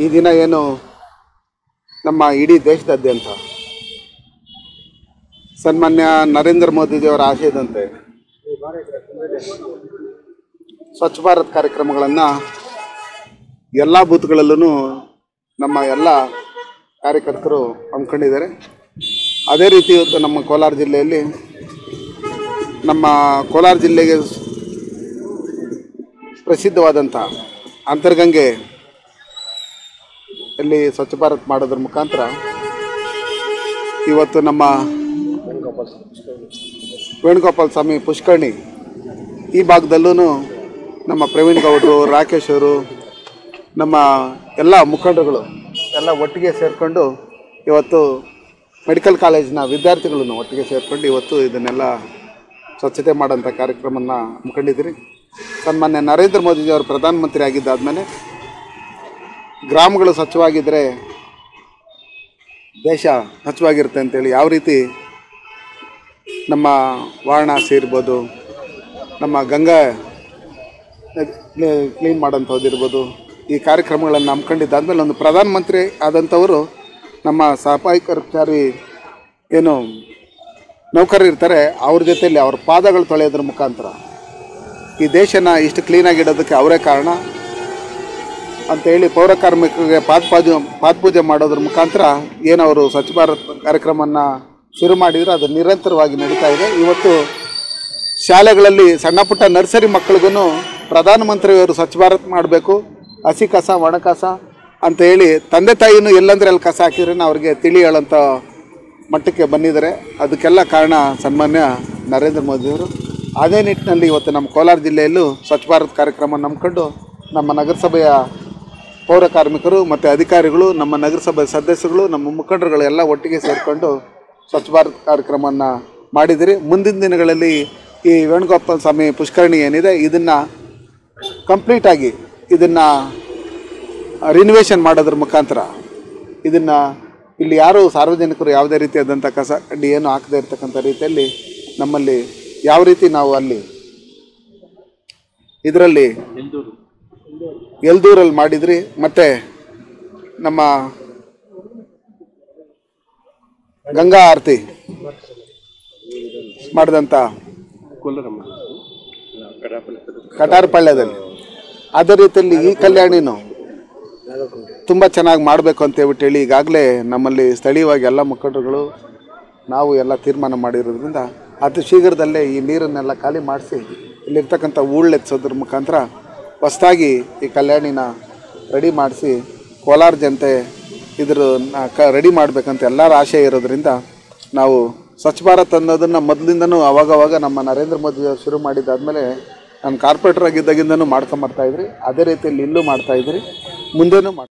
ಈ ದಿನ ಏನು ನಮ್ಮ ಇಡೀ ದೇಶದಾದ್ಯಂತ ಸನ್ಮಾನ್ಯ ನರೇಂದ್ರ ಮೋದಿಜಿಯವರ ಆಶಯದಂತೆ ಸ್ವಚ್ಛ ಭಾರತ್ ಕಾರ್ಯಕ್ರಮಗಳನ್ನು ಎಲ್ಲ ಬೂತ್ಗಳಲ್ಲೂ ನಮ್ಮ ಎಲ್ಲ ಕಾರ್ಯಕರ್ತರು ಹಮ್ಮಿಕೊಂಡಿದ್ದಾರೆ ಅದೇ ರೀತಿ ಇವತ್ತು ನಮ್ಮ ಕೋಲಾರ ಜಿಲ್ಲೆಯಲ್ಲಿ ನಮ್ಮ ಕೋಲಾರ ಜಿಲ್ಲೆಗೆ ಪ್ರಸಿದ್ಧವಾದಂಥ ಅಂತರ್ಗಂಗೆ ಅಲ್ಲಿ ಸ್ವಚ್ಛ ಭಾರತ್ ಮಾಡೋದ್ರ ಮುಖಾಂತರ ಇವತ್ತು ನಮ್ಮ ವೇಣುಗೋಪಾಲ ಸ್ವಾಮಿ ಪುಷ್ಕರ್ಣಿ ಈ ಭಾಗದಲ್ಲೂ ನಮ್ಮ ಪ್ರವೀಣ್ ಗೌಡರು ರಾಕೇಶ್ ಅವರು ನಮ್ಮ ಎಲ್ಲ ಮುಖಂಡರುಗಳು ಎಲ್ಲ ಒಟ್ಟಿಗೆ ಸೇರಿಕೊಂಡು ಇವತ್ತು ಮೆಡಿಕಲ್ ಕಾಲೇಜಿನ ವಿದ್ಯಾರ್ಥಿಗಳನ್ನು ಒಟ್ಟಿಗೆ ಸೇರಿಕೊಂಡು ಇವತ್ತು ಇದನ್ನೆಲ್ಲ ಸ್ವಚ್ಛತೆ ಮಾಡೋಂಥ ಕಾರ್ಯಕ್ರಮನ ಹಮ್ಮಿಕೊಂಡಿದ್ದೀರಿ ಸನ್ಮಾನ್ಯ ನರೇಂದ್ರ ಮೋದಿಜಿಯವರು ಪ್ರಧಾನಮಂತ್ರಿ ಆಗಿದ್ದಾದಮೇಲೆ ಗ್ರಾಮಗಳು ಸ್ವಚ್ಛವಾಗಿದ್ದರೆ ದೇಶ ಸ್ವಚ್ಛವಾಗಿರುತ್ತೆ ಅಂತೇಳಿ ಯಾವ ರೀತಿ ನಮ್ಮ ವಾರಣಾಸಿ ಇರ್ಬೋದು ನಮ್ಮ ಗಂಗಾ ಕ್ಲೀನ್ ಮಾಡೋಂಥದ್ದು ಇರ್ಬೋದು ಈ ಕಾರ್ಯಕ್ರಮಗಳನ್ನು ಹಮ್ಮಿಕೊಂಡಿದ್ದಾದ್ಮೇಲೆ ಒಂದು ಪ್ರಧಾನಮಂತ್ರಿ ಆದಂಥವರು ನಮ್ಮ ಸಫಾಯಿ ಕರ್ಮಚಾರಿ ಏನು ನೌಕರರು ಇರ್ತಾರೆ ಅವ್ರ ಜೊತೆಯಲ್ಲಿ ಅವ್ರ ಪಾದಗಳು ತೊಳೆಯೋದ್ರ ಮುಖಾಂತರ ಈ ದೇಶನ ಇಷ್ಟು ಕ್ಲೀನಾಗಿಡೋದಕ್ಕೆ ಅವರೇ ಕಾರಣ ಅಂತೇಳಿ ಪೌರ ಕಾರ್ಮಿಕರಿಗೆ ಪಾದಪೂಜೆ ಪಾದಪೂಜೆ ಮಾಡೋದ್ರ ಮುಖಾಂತರ ಏನು ಅವರು ಸ್ವಚ್ಛ ಭಾರತ್ ಕಾರ್ಯಕ್ರಮವನ್ನು ಶುರು ಮಾಡಿದ್ರು ಅದು ನಿರಂತರವಾಗಿ ನಡೀತಾ ಇದೆ ಇವತ್ತು ಶಾಲೆಗಳಲ್ಲಿ ಸಣ್ಣ ಪುಟ್ಟ ನರ್ಸರಿ ಮಕ್ಕಳಿಗೂ ಪ್ರಧಾನಮಂತ್ರಿಯವರು ಸ್ವಚ್ಛ ಭಾರತ್ ಮಾಡಬೇಕು ಹಸಿ ಕಸ ಒಣ ಕಸ ಅಂತ ಹೇಳಿ ತಂದೆ ತಾಯಿನೂ ಎಲ್ಲಂದ್ರೆ ಅಲ್ಲಿ ಕಸ ಹಾಕಿದ್ರೆ ಅವ್ರಿಗೆ ತಿಳಿ ಹೇಳೋಂಥ ಮಟ್ಟಕ್ಕೆ ಬಂದಿದ್ದಾರೆ ಅದಕ್ಕೆಲ್ಲ ಕಾರಣ ಸನ್ಮಾನ್ಯ ನರೇಂದ್ರ ಮೋದಿಯವರು ಅದೇ ನಿಟ್ಟಿನಲ್ಲಿ ಇವತ್ತು ನಮ್ಮ ಕೋಲಾರ ಜಿಲ್ಲೆಯಲ್ಲೂ ಸ್ವಚ್ಛ ಭಾರತ್ ಕಾರ್ಯಕ್ರಮ ನಂಬ್ಕೊಂಡು ನಮ್ಮ ನಗರಸಭೆಯ ಪೌರ ಕಾರ್ಮಿಕರು ಮತ್ತು ಅಧಿಕಾರಿಗಳು ನಮ್ಮ ನಗರಸಭೆ ಸದಸ್ಯರುಗಳು ನಮ್ಮ ಮುಖಂಡರುಗಳು ಎಲ್ಲ ಒಟ್ಟಿಗೆ ಸೇರಿಕೊಂಡು ಸ್ವಚ್ಛ ಭಾರತ್ ಕಾರ್ಯಕ್ರಮವನ್ನು ಮಾಡಿದಿರಿ ಮುಂದಿನ ದಿನಗಳಲ್ಲಿ ಈ ವೇಣುಗೋಪಾಲ ಸ್ವಾಮಿ ಪುಷ್ಕರಣಿ ಏನಿದೆ ಇದನ್ನು ಕಂಪ್ಲೀಟಾಗಿ ಇದನ್ನು ರಿನಿವೇಷನ್ ಮಾಡೋದ್ರ ಮುಖಾಂತರ ಇದನ್ನು ಇಲ್ಲಿ ಯಾರು ಸಾರ್ವಜನಿಕರು ಯಾವುದೇ ರೀತಿಯಾದಂಥ ಕಸ ಕಡ್ಡಿ ಏನು ಹಾಕದೇ ಇರ್ತಕ್ಕಂಥ ರೀತಿಯಲ್ಲಿ ನಮ್ಮಲ್ಲಿ ಯಾವ ರೀತಿ ನಾವು ಅಲ್ಲಿ ಇದರಲ್ಲಿ ಎಲ್ದೂರಲ್ಲಿ ಮಾಡಿದ್ರಿ ಮತ್ತು ನಮ್ಮ ಗಂಗಾ ಆರತಿ ಮಾಡಿದಂಥ ಕಟಾರಪಾಳ್ಯದಲ್ಲಿ ಅದೇ ರೀತಿಯಲ್ಲಿ ಈ ಕಲ್ಯಾಣಿನೂ ತುಂಬ ಚೆನ್ನಾಗಿ ಮಾಡಬೇಕು ಅಂತ ಹೇಳ್ಬಿಟ್ಟು ಹೇಳಿ ಈಗಾಗಲೇ ನಮ್ಮಲ್ಲಿ ಸ್ಥಳೀಯವಾಗಿ ಎಲ್ಲ ಮುಖಂಡರುಗಳು ನಾವು ಎಲ್ಲ ತೀರ್ಮಾನ ಮಾಡಿರೋದ್ರಿಂದ ಅತಿ ಶೀಘ್ರದಲ್ಲೇ ಈ ನೀರನ್ನೆಲ್ಲ ಖಾಲಿ ಮಾಡಿಸಿ ಇಲ್ಲಿರ್ತಕ್ಕಂಥ ಊಳೆತ್ಸೋದ್ರ ಮುಖಾಂತರ ಹೊಸ್ದಾಗಿ ಈ ಕಲ್ಯಾಣಿನ ರೆಡಿ ಮಾಡಿಸಿ ಕೋಲಾರ ಜನತೆ ಇದ್ರ ಕ ರೆಡಿ ಮಾಡಬೇಕಂತ ಎಲ್ಲರ ಆಶೆ ಇರೋದ್ರಿಂದ ನಾವು ಸ್ವಚ್ಛ ಭಾರತ್ ಅನ್ನೋದನ್ನು ಮೊದಲಿಂದನೂ ಅವಾಗವಾಗ ನಮ್ಮ ನರೇಂದ್ರ ಮೋದಿ ಅವರು ಶುರು ಮಾಡಿದ್ದಾದಮೇಲೆ ನಾನು ಕಾರ್ಪೊರೇಟರ್ ಆಗಿದ್ದಾಗಿಂದನೂ ಮಾಡ್ಕೊಂಬರ್ತಾಯಿದ್ರಿ ಅದೇ ರೀತಿಯಲ್ಲಿ ಇಲ್ಲೂ ಮಾಡ್ತಾಯಿದ್ರಿ ಮುಂದೆನೂ ಮಾಡಿ